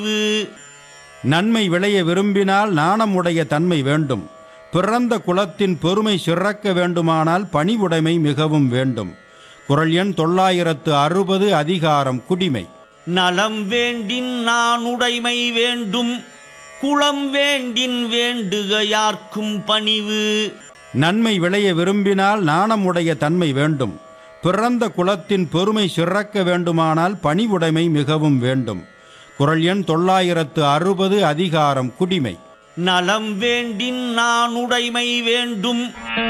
நன்மை விளைய விரும்பினால் நாணமுடைய தன்மை வேண்டும் பிறந்த குலத்தின் பெருமை சிறக்க வேண்டுமானால் பணிவுடைமை மிகவும் வேண்டும் குரல் எண் தொள்ளாயிரத்து அறுபது அதிகாரம் குடிமை நலம் வேண்டின் நானுடைமை வேண்டும் குளம் வேண்டின் வேண்டுக யார்க்கும் பணிவு நன்மை விளைய விரும்பினால் நாணமுடைய தன்மை வேண்டும் பிறந்த குலத்தின் பெருமை சிறக்க வேண்டுமானால் பணிவுடைமை மிகவும் வேண்டும் குரல் எண் தொள்ளாயிரத்து அறுபது அதிகாரம் குடிமை நலம் வேண்டின் நானுடைமை வேண்டும்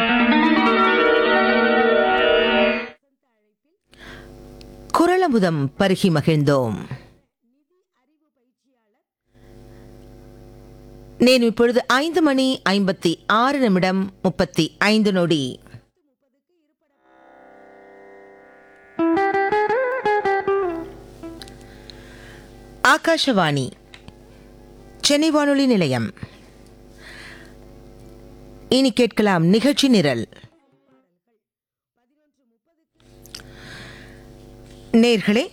குரலமுதம் பருகி மகிழ்ந்தோம் நேரம் இப்பொழுது ஐந்து மணி ஐம்பத்தி ஆறு நிமிடம் முப்பத்தி ஐந்து நொடி ஆகாஷவாணி சென்னை வானொலி நிலையம் இனி கேட்கலாம் நிகழ்ச்சி நிரல் நேர்களே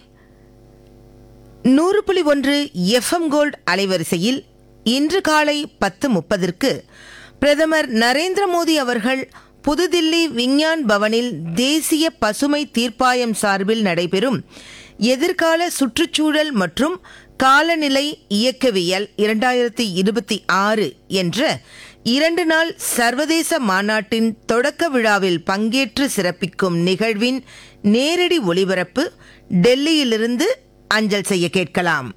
நூறு புள்ளி ஒன்று எஃப்எம் கோல்ட் அலைவரிசையில் இன்று காலை பத்து முப்பதற்கு பிரதமர் நரேந்திர மோடி அவர்கள் புதுதில்லி விஞ்ஞான் பவனில் தேசிய பசுமை தீர்ப்பாயம் சார்பில் நடைபெறும் எதிர்கால சுற்றுச்சூழல் மற்றும் காலநிலை இயக்கவியல் இரண்டாயிரத்தி இருபத்தி ஆறு என்ற இரண்டு நாள் சர்வதேச மாநாட்டின் தொடக்க விழாவில் பங்கேற்று சிறப்பிக்கும் நிகழ்வின் நேரடி ஒளிபரப்பு டெல்லியிலிருந்து அஞ்சல் செய்ய கேட்கலாம்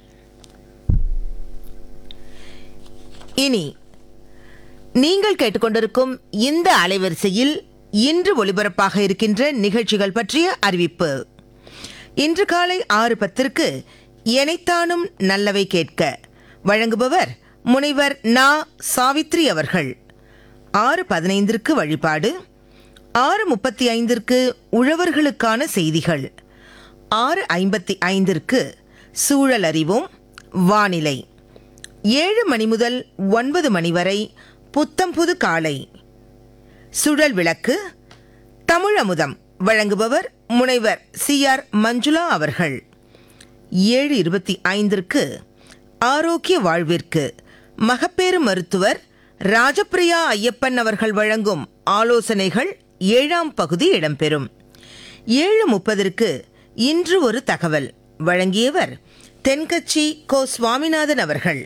இனி நீங்கள் கேட்டுக்கொண்டிருக்கும் இந்த அலைவரிசையில் இன்று ஒளிபரப்பாக இருக்கின்ற நிகழ்ச்சிகள் பற்றிய அறிவிப்பு இன்று காலை ஆறு பத்திற்கு எனைத்தானும் நல்லவை கேட்க வழங்குபவர் முனைவர் நா சாவித்ரி அவர்கள் ஆறு பதினைந்திற்கு வழிபாடு ஆறு முப்பத்தி ஐந்திற்கு உழவர்களுக்கான செய்திகள் ஆறு ஐம்பத்தி ஐந்திற்கு சூழல் அறிவோம் வானிலை ஏழு மணி முதல் ஒன்பது மணி வரை புத்தம்புது காலை சுழல் விளக்கு தமிழ் அமுதம் வழங்குபவர் முனைவர் சி ஆர் மஞ்சுளா அவர்கள் ஏழு இருபத்தி ஐந்திற்கு ஆரோக்கிய வாழ்விற்கு மகப்பேறு மருத்துவர் ராஜப்பிரியா ஐயப்பன் அவர்கள் வழங்கும் ஆலோசனைகள் ஏழாம் பகுதி இடம்பெறும் ஏழு முப்பதற்கு இன்று ஒரு தகவல் வழங்கியவர் தென்கட்சி கோ சுவாமிநாதன் அவர்கள்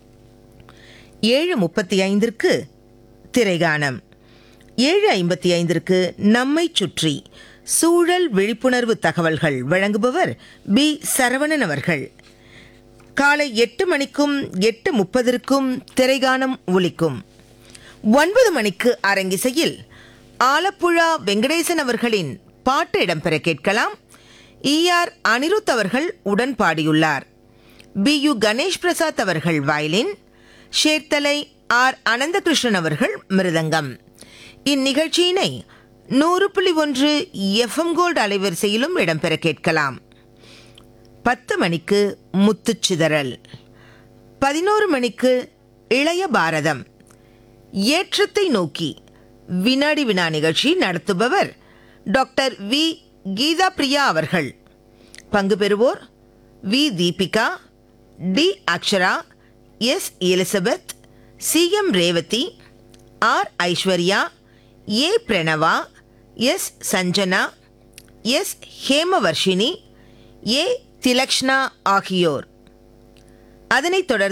ஏழு முப்பத்தி ஐந்திற்கு திரைகானம் ஏழு ஐம்பத்தி ஐந்திற்கு நம்மை சுற்றி சூழல் விழிப்புணர்வு தகவல்கள் வழங்குபவர் பி சரவணன் அவர்கள் காலை எட்டு மணிக்கும் எட்டு முப்பதற்கும் திரைகானம் ஒலிக்கும் ஒன்பது மணிக்கு அரங்கிசையில் ஆலப்புழா வெங்கடேசன் அவர்களின் பாட்டு இடம்பெற கேட்கலாம் இ ஆர் அனிருத் அவர்கள் உடன் பாடியுள்ளார் பி யு கணேஷ் பிரசாத் அவர்கள் வயலின் ஷேர்தலை ஆர் அனந்தகிருஷ்ணன் அவர்கள் மிருதங்கம் இந்நிகழ்ச்சியினை நூறு புள்ளி ஒன்று எஃப்எம் கோல்டு அலைவரிசையிலும் இடம்பெற கேட்கலாம் பத்து மணிக்கு முத்துச்சிதறல் பதினோரு மணிக்கு இளைய பாரதம் ஏற்றத்தை நோக்கி வினாடி வினா நிகழ்ச்சி நடத்துபவர் டாக்டர் வி கீதா பிரியா அவர்கள் பங்கு பெறுவோர் V Deepika D Akshara S Elizabeth C M Revathi R Aishwarya A Pranava S Sanjana S Hemavarshini A Thilakshna ஆகியோர் அதனைத் தொடர்ந்து